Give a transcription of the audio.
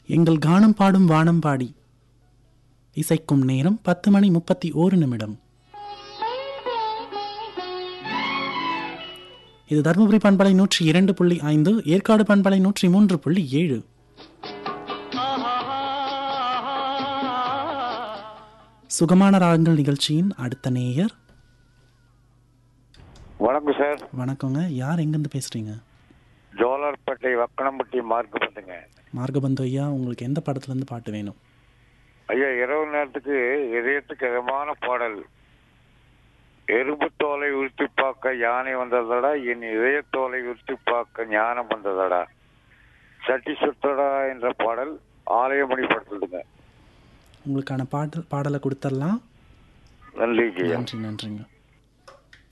எங்கள் கானம் பாடும் வானம் பாடி இசைக்கும் நேரம் பத்து மணி முப்பத்தி ஓரு நிமிடம் இது தருமபுரி பண்பலை நூற்றி இரண்டு புள்ளி ஐந்து ஏற்காடு பண்பலை நூற்றி மூன்று புள்ளி ஏழு சுகமான ராகங்கள் நிகழ்ச்சியின் அடுத்த நேயர் வணக்கம் சார் வணக்கங்க யார் எங்கேருந்து பேசுறீங்க ஜோலார்பேட்டை வக்கணம்பட்டி மார்க் பண்ணுங்க மார்கபந்து ஐயா உங்களுக்கு எந்த படத்துலேருந்து பாட்டு வேணும் ஐயா இரவு நேரத்துக்கு இதயத்துக்கு இதமான பாடல் எறும்பு தோலை உறுத்தி பார்க்க யானை வந்ததடா என் இதய தோலை உறுத்தி பார்க்க ஞானம் வந்ததடா சட்டி சுத்தடா என்ற பாடல் ஆலயமணி படுத்துடுங்க உங்களுக்கான பாடல் பாடலை கொடுத்துடலாம் நன்றி ஜெயா நன்றி நன்றிங்க